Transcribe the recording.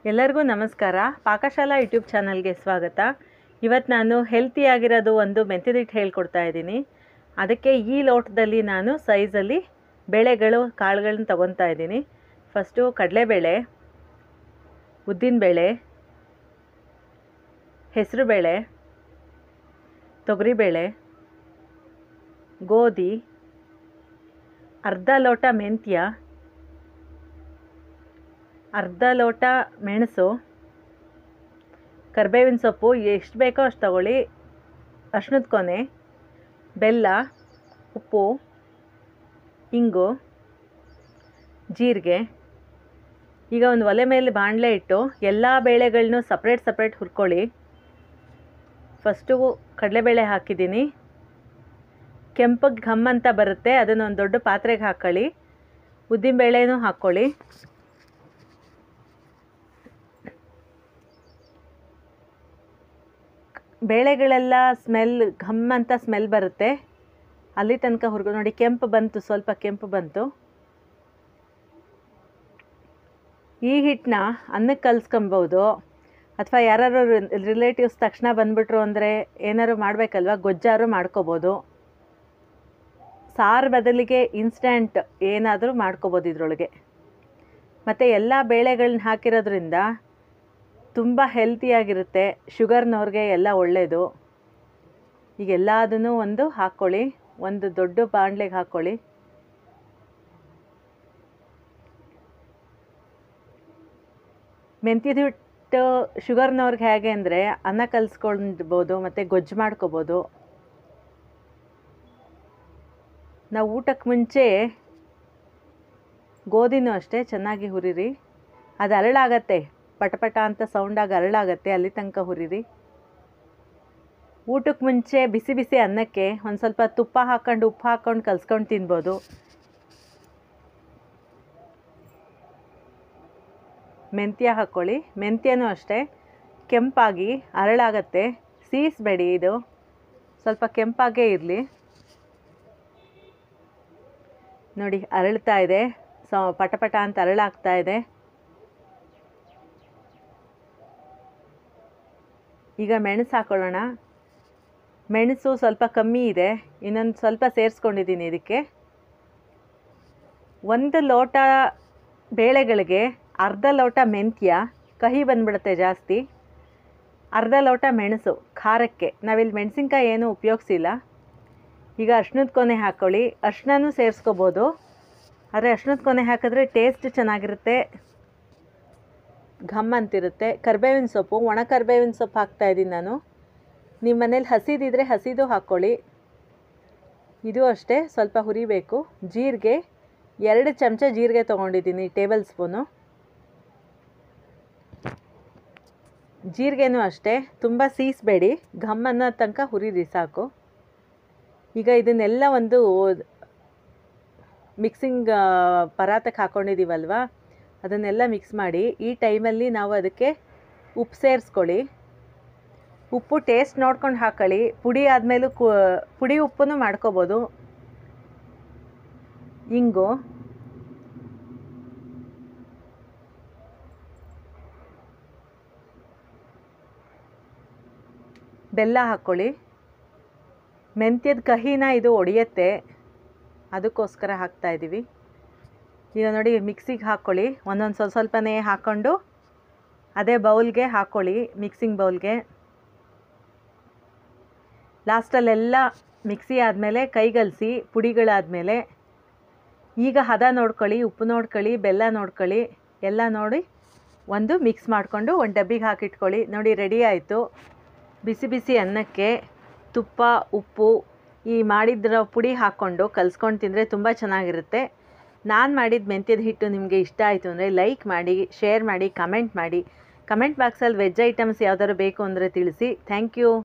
ಎಲ್ಲರಿಗೂ ನಮಸ್ಕಾರ ಪಾಕಶಾಲಾ ಯೂಟ್ಯೂಬ್ ಚಾನಲ್ಗೆ ಸ್ವಾಗತ ಇವತ್ತು ನಾನು ಹೆಲ್ತಿಯಾಗಿರೋದು ಒಂದು ಮೆಂತ್ಯದಿಟ್ಟು ಹೇಳ್ಕೊಡ್ತಾ ಇದ್ದೀನಿ ಅದಕ್ಕೆ ಈ ಲೋಟದಲ್ಲಿ ನಾನು ಸೈಜಲ್ಲಿ ಬೇಳೆಗಳು ಕಾಳುಗಳನ್ನ ತಗೊತಾ ಇದ್ದೀನಿ ಫಸ್ಟು ಕಡಲೆಬೇಳೆ ಉದ್ದಿನಬೇಳೆ ಹೆಸರುಬೇಳೆ ತೊಗರಿಬೇಳೆ ಗೋಧಿ ಅರ್ಧ ಲೋಟ ಮೆಂತ್ಯ ಅರ್ಧ ಲೋಟ ಮೆಣಸು ಕರ್ಬೇವಿನ ಸೊಪ್ಪು ಎಷ್ಟು ಬೇಕೋ ಅಷ್ಟು ತಗೊಳ್ಳಿ ಅರ್ಶಿನದ ಕೊನೆ ಬೆಲ್ಲ ಉಪ್ಪು ಇಂಗು ಜೀರಿಗೆ ಈಗ ಒಂದು ಒಲೆ ಮೇಲೆ ಬಾಣಲೆ ಇಟ್ಟು ಎಲ್ಲ ಬೇಳೆಗಳನ್ನೂ ಸಪ್ರೇಟ್ ಸಪ್ರೇಟ್ ಹುರ್ಕೊಳ್ಳಿ ಫಸ್ಟು ಕಡಲೆಬೇಳೆ ಹಾಕಿದ್ದೀನಿ ಕೆಂಪಗೆ ಘಮ್ ಅಂತ ಬರುತ್ತೆ ಅದನ್ನು ಒಂದು ದೊಡ್ಡ ಪಾತ್ರೆಗೆ ಹಾಕ್ಕೊಳ್ಳಿ ಉದ್ದಿನಬೇಳೆನೂ ಹಾಕ್ಕೊಳ್ಳಿ ಬೇಳೆಗಳೆಲ್ಲ ಸ್ಮೆಲ್ ಘಮ್ ಅಂತ ಸ್ಮೆಲ್ ಬರುತ್ತೆ ಅಲ್ಲಿ ತನಕ ಹುರ್ಗೊ ನೋಡಿ ಕೆಂಪು ಬಂತು ಸ್ವಲ್ಪ ಕೆಂಪು ಬಂತು ಈ ಹಿಟ್ಟನ್ನ ಅನ್ನಕ್ಕೆ ಕಲಿಸ್ಕೊಬೋದು ಅಥವಾ ಯಾರು ರಿಲೇಟಿವ್ಸ್ ತಕ್ಷಣ ಬಂದುಬಿಟ್ರು ಅಂದರೆ ಏನಾದ್ರು ಮಾಡಬೇಕಲ್ವ ಗೊಜ್ಜಾರು ಮಾಡ್ಕೋಬೋದು ಸಾರು ಬದಲಿಗೆ ಇನ್ಸ್ಟಂಟ್ ಏನಾದರೂ ಮಾಡ್ಕೋಬೋದು ಇದರೊಳಗೆ ಮತ್ತು ಎಲ್ಲ ಬೇಳೆಗಳನ್ನ ಹಾಕಿರೋದ್ರಿಂದ ತುಂಬ ಹೆಲ್ತಿಯಾಗಿರುತ್ತೆ ಶುಗರ್ನವ್ರಿಗೆ ಎಲ್ಲ ಒಳ್ಳೆಯದು ಈಗ ಎಲ್ಲದನ್ನು ಒಂದು ಹಾಕ್ಕೊಳ್ಳಿ ಒಂದು ದೊಡ್ಡ ಬಾಣಲೆಗೆ ಹಾಕ್ಕೊಳ್ಳಿ ಮೆಂತ್ಯದ ಹಿಟ್ಟು ಶುಗರ್ನವ್ರಿಗೆ ಹೇಗೆ ಅಂದರೆ ಅನ್ನ ಕಲಿಸ್ಕೊಳ್ಬೋದು ಮತ್ತು ಗೊಜ್ಜು ಮಾಡ್ಕೋಬೋದು ನಾವು ಊಟಕ್ಕೆ ಮುಂಚೆ ಗೋಧಿನೂ ಅಷ್ಟೇ ಚೆನ್ನಾಗಿ ಹುರಿರಿ ಅದು ಅರಳಾಗತ್ತೆ ಪಟಪಟ ಅಂತ ಸೌಂಡಾಗಿ ಅರಳಾಗತ್ತೆ ಅಲ್ಲಿ ತನಕ ಹುರಿರಿ ಊಟಕ್ಕೆ ಮುಂಚೆ ಬಿಸಿ ಬಿಸಿ ಅನ್ನಕ್ಕೆ ಒಂದು ಸ್ವಲ್ಪ ತುಪ್ಪ ಹಾಕ್ಕೊಂಡು ಉಪ್ಪು ಹಾಕ್ಕೊಂಡು ಕಲ್ಸ್ಕೊಂಡು ತಿನ್ಬೋದು ಮೆಂತ್ಯ ಹಾಕ್ಕೊಳ್ಳಿ ಮೆಂತ್ಯನೂ ಅಷ್ಟೇ ಕೆಂಪಾಗಿ ಅರಳಾಗತ್ತೆ ಸೀಸ್ಬೇಡಿ ಇದು ಸ್ವಲ್ಪ ಕೆಂಪಾಗೇ ಇರಲಿ ನೋಡಿ ಅರಳ್ತಾ ಇದೆ ಸೊ ಪಟಪಟ ಅಂತ ಅರಳಾಗ್ತಾ ಇದೆ ಈಗ ಮೆಣಸು ಹಾಕೊಳ್ಳೋಣ ಮೆಣಸು ಸ್ವಲ್ಪ ಕಮ್ಮಿ ಇದೆ ಇನ್ನೊಂದು ಸ್ವಲ್ಪ ಸೇರಿಸ್ಕೊಂಡಿದ್ದೀನಿ ಇದಕ್ಕೆ ಒಂದು ಲೋಟ ಬೇಳೆಗಳಿಗೆ ಅರ್ಧ ಲೋಟ ಮೆಂತ್ಯ ಕಹಿ ಬಂದ್ಬಿಡುತ್ತೆ ಜಾಸ್ತಿ ಅರ್ಧ ಲೋಟ ಮೆಣಸು ಖಾರಕ್ಕೆ ನಾವಿಲ್ಲಿ ಮೆಣಸಿನ್ಕಾಯಿ ಏನೂ ಉಪಯೋಗಿಸಿಲ್ಲ ಈಗ ಅರ್ಶಿನದ ಕೊನೆ ಹಾಕ್ಕೊಳ್ಳಿ ಅರ್ಶಿನೂ ಸೇರಿಸ್ಕೋಬೋದು ಆದರೆ ಅರ್ಶಿನದ ಕೊನೆ ಹಾಕಿದ್ರೆ ಟೇಸ್ಟ್ ಚೆನ್ನಾಗಿರುತ್ತೆ ಘಮ್ ಅಂತಿರುತ್ತೆ ಕರ್ಬೇವಿನ ಸೊಪ್ಪು ಒಣ ಕರ್ಬೇವಿನ ಸೊಪ್ಪು ಹಾಕ್ತಾಯಿದ್ದೀನಿ ನಾನು ನಿಮ್ಮ ಮನೇಲಿ ಹಸಿದಿದ್ರೆ ಹಸಿದು ಹಾಕ್ಕೊಳ್ಳಿ ಇದು ಅಷ್ಟೇ ಸ್ವಲ್ಪ ಹುರಿಬೇಕು ಜೀರಿಗೆ ಎರಡು ಚಮಚ ಜೀರಿಗೆ ತೊಗೊಂಡಿದ್ದೀನಿ ಟೇಬಲ್ ಸ್ಪೂನು ಜೀರಿಗೆನೂ ಅಷ್ಟೇ ತುಂಬ ಸೀಸಬೇಡಿ ಘಮ್ ಅನ್ನೋ ತನಕ ಹುರಿರಿ ಸಾಕು ಈಗ ಇದನ್ನೆಲ್ಲ ಒಂದು ಮಿಕ್ಸಿಂಗ್ ಪರಾತಕ್ಕೆ ಹಾಕ್ಕೊಂಡಿದ್ದೀವಲ್ವ ಅದನ್ನೆಲ್ಲ ಮಿಕ್ಸ್ ಮಾಡಿ ಈ ಟೈಮಲ್ಲಿ ನಾವು ಅದಕ್ಕೆ ಉಪ್ಪು ಸೇರಿಸ್ಕೊಳ್ಳಿ ಉಪ್ಪು ಟೇಸ್ಟ್ ನೋಡ್ಕೊಂಡು ಹಾಕ್ಕೊಳ್ಳಿ ಪುಡಿ ಆದಮೇಲೂ ಕು ಪುಡಿ ಉಪ್ಪನ್ನು ಮಾಡ್ಕೋಬೋದು ಇಂಗು ಬೆಲ್ಲ ಹಾಕ್ಕೊಳ್ಳಿ ಮೆಂತ್ಯದ ಕಹಿನ ಇದು ಒಡೆಯುತ್ತೆ ಅದಕ್ಕೋಸ್ಕರ ಹಾಕ್ತಾಯಿದ್ದೀವಿ ಈಗ ನೋಡಿ ಮಿಕ್ಸಿಗೆ ಹಾಕ್ಕೊಳ್ಳಿ ಒಂದೊಂದು ಸ್ವಲ್ಪ ಸ್ವಲ್ಪನೇ ಹಾಕ್ಕೊಂಡು ಅದೇ ಬೌಲ್ಗೆ ಹಾಕ್ಕೊಳ್ಳಿ ಮಿಕ್ಸಿಂಗ್ ಬೌಲ್ಗೆ ಲಾಸ್ಟಲ್ಲೆಲ್ಲ ಮಿಕ್ಸಿ ಆದಮೇಲೆ ಕೈಗಲಿಸಿ ಪುಡಿಗಳಾದಮೇಲೆ ಈಗ ಹದ ನೋಡ್ಕೊಳ್ಳಿ ಉಪ್ಪು ನೋಡ್ಕೊಳ್ಳಿ ಬೆಲ್ಲ ನೋಡ್ಕೊಳ್ಳಿ ಎಲ್ಲ ನೋಡಿ ಒಂದು ಮಿಕ್ಸ್ ಮಾಡಿಕೊಂಡು ಒಂದು ಡಬ್ಬಿಗೆ ಹಾಕಿಟ್ಕೊಳ್ಳಿ ನೋಡಿ ರೆಡಿ ಆಯಿತು ಬಿಸಿ ಬಿಸಿ ಅನ್ನಕ್ಕೆ ತುಪ್ಪ ಉಪ್ಪು ಈ ಮಾಡಿದ್ರ ಪುಡಿ ಹಾಕ್ಕೊಂಡು ಕಲಿಸ್ಕೊಂಡು ತಿಂದರೆ ತುಂಬ ಚೆನ್ನಾಗಿರುತ್ತೆ ನಾನು ಮಾಡಿದ ಮೆಂತ್ಯದ ಹಿಟ್ಟು ನಿಮಗೆ ಇಷ್ಟ ಆಯಿತು ಅಂದರೆ ಲೈಕ್ ಮಾಡಿ ಶೇರ್ ಮಾಡಿ ಕಮೆಂಟ್ ಮಾಡಿ ಕಮೆಂಟ್ ಬಾಕ್ಸಲ್ಲಿ ವೆಜ್ ಐಟಮ್ಸ್ ಯಾವ್ದಾದ್ರು ಬೇಕು ಅಂದರೆ ತಿಳಿಸಿ ಥ್ಯಾಂಕ್ ಯು